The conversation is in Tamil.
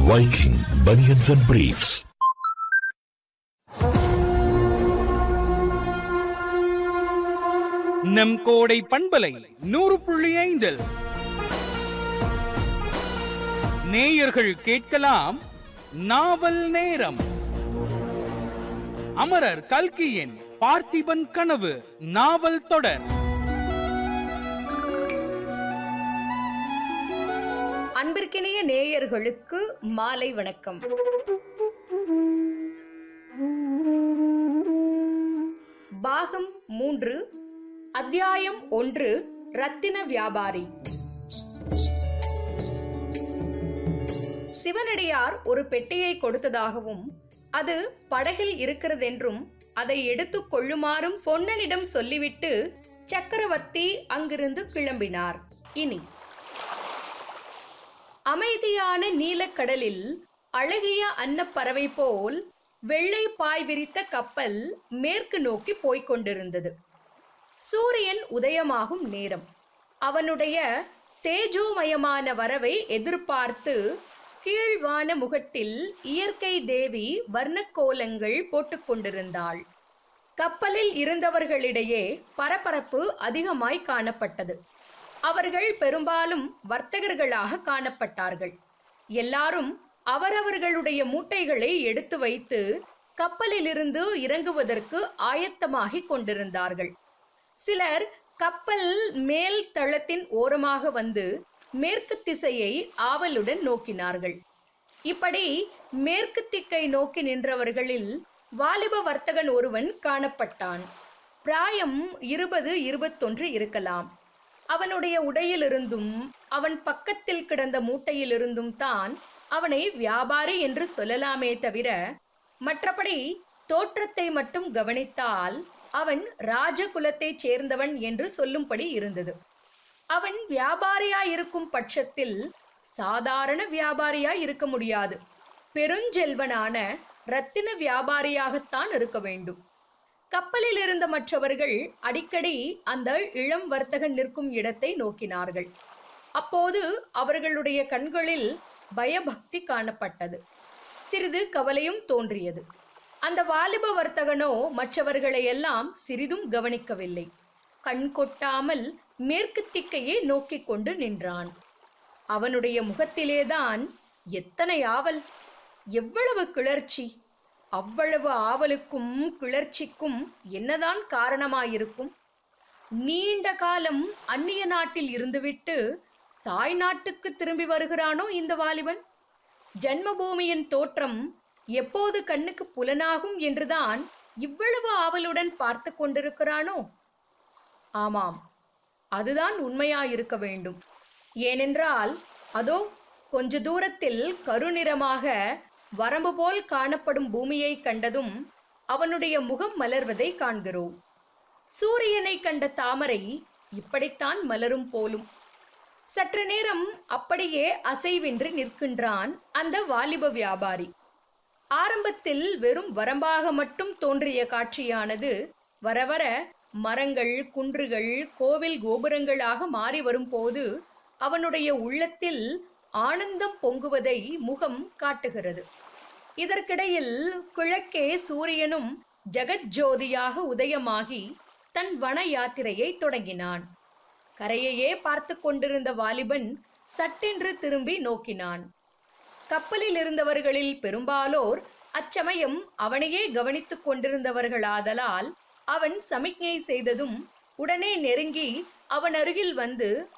Viking Bunions and Briefs. நம் கோடை பண்பலை நூறு புள்ளி ஐந்தில் நேயர்கள் கேட்கலாம் நாவல் நேரம் அமரர் கல்கியின் பார்த்திபன் கனவு நாவல் தொடர் அன்பிற்கினிய நேயர்களுக்கு மாலை வணக்கம் பாகம் மூன்று அத்தியாயம் ஒன்று ரத்தின வியாபாரி சிவனடியார் ஒரு பெட்டியை கொடுத்ததாகவும் அது படகில் இருக்கிறதென்றும் அதை எடுத்துக் கொள்ளுமாறும் பொன்னனிடம் சொல்லிவிட்டு சக்கரவர்த்தி அங்கிருந்து கிளம்பினார் இனி அமைதியான நீலக்கடலில் அழகிய அன்னப்பறவை போல் வெள்ளை பாய் விரித்த கப்பல் மேற்கு நோக்கி போய்க் கொண்டிருந்தது சூரியன் உதயமாகும் நேரம் அவனுடைய தேஜோமயமான வரவை எதிர்பார்த்து கீழ்வான முகட்டில் இயற்கை தேவி வர்ணக்கோலங்கள் போட்டுக்கொண்டிருந்தாள் கப்பலில் இருந்தவர்களிடையே பரபரப்பு அதிகமாய் காணப்பட்டது அவர்கள் பெரும்பாலும் வர்த்தகர்களாக காணப்பட்டார்கள் எல்லாரும் அவரவர்களுடைய மூட்டைகளை எடுத்து வைத்து கப்பலிலிருந்து இறங்குவதற்கு ஆயத்தமாகிக் கொண்டிருந்தார்கள் சிலர் கப்பல் மேல் தளத்தின் ஓரமாக வந்து மேற்கு திசையை ஆவலுடன் நோக்கினார்கள் இப்படி மேற்கு திக்கை நோக்கி நின்றவர்களில் வாலிப வர்த்தகன் ஒருவன் காணப்பட்டான் பிராயம் இருபது இருபத்தொன்று இருக்கலாம் அவனுடைய உடையிலிருந்தும் அவன் பக்கத்தில் கிடந்த மூட்டையிலிருந்தும் தான் அவனை வியாபாரி என்று சொல்லலாமே தவிர மற்றபடி தோற்றத்தை மட்டும் கவனித்தால் அவன் ராஜகுலத்தைச் சேர்ந்தவன் என்று சொல்லும்படி இருந்தது அவன் வியாபாரியாயிருக்கும் பட்சத்தில் சாதாரண வியாபாரியாய் இருக்க முடியாது பெருஞ்செல்வனான ரத்தின வியாபாரியாகத்தான் இருக்க வேண்டும் கப்பலில் இருந்த மற்றவர்கள் அடிக்கடி அந்த இளம் வர்த்தகன் நிற்கும் இடத்தை நோக்கினார்கள் அப்போது அவர்களுடைய கண்களில் பயபக்தி காணப்பட்டது சிறிது கவலையும் தோன்றியது அந்த வாலிப வர்த்தகனோ மற்றவர்களை எல்லாம் சிறிதும் கவனிக்கவில்லை கண் கொட்டாமல் மேற்கு திக்கையே நோக்கிக் கொண்டு நின்றான் அவனுடைய முகத்திலேதான் எத்தனை ஆவல் எவ்வளவு கிளர்ச்சி அவ்வளவு ஆவலுக்கும் கிளர்ச்சிக்கும் என்னதான் காரணமாயிருக்கும் நீண்ட காலம் அந்நிய நாட்டில் இருந்துவிட்டு தாய் நாட்டுக்கு திரும்பி வருகிறானோ இந்த வாலிபன் ஜன்மபூமியின் தோற்றம் எப்போது கண்ணுக்கு புலனாகும் என்றுதான் இவ்வளவு ஆவலுடன் பார்த்து கொண்டிருக்கிறானோ ஆமாம் அதுதான் உண்மையாயிருக்க வேண்டும் ஏனென்றால் அதோ கொஞ்ச தூரத்தில் கருநிறமாக வரம்பு போல் காணப்படும் பூமியை கண்டதும் அவனுடைய முகம் மலர்வதை காண்கிறோம் சூரியனை கண்ட தாமரை இப்படித்தான் மலரும் போலும் சற்று நேரம் அப்படியே அசைவின்றி நிற்கின்றான் அந்த வாலிப வியாபாரி ஆரம்பத்தில் வெறும் வரம்பாக மட்டும் தோன்றிய காட்சியானது வர வர மரங்கள் குன்றுகள் கோவில் கோபுரங்களாக மாறி வரும்போது அவனுடைய உள்ளத்தில் ஆனந்தம் பொங்குவதை முகம் காட்டுகிறது இதற்கிடையில் கிழக்கே சூரியனும் ஜெகஜோதியாக உதயமாகி தன் வன யாத்திரையை தொடங்கினான் கரையையே பார்த்து கொண்டிருந்த வாலிபன் சட்டென்று திரும்பி நோக்கினான் கப்பலில் இருந்தவர்களில் பெரும்பாலோர் அச்சமயம் அவனையே கவனித்துக் கொண்டிருந்தவர்களாதலால் அவன் சமிக்ஞை செய்ததும் உடனே நெருங்கி அவன் அருகில் வந்து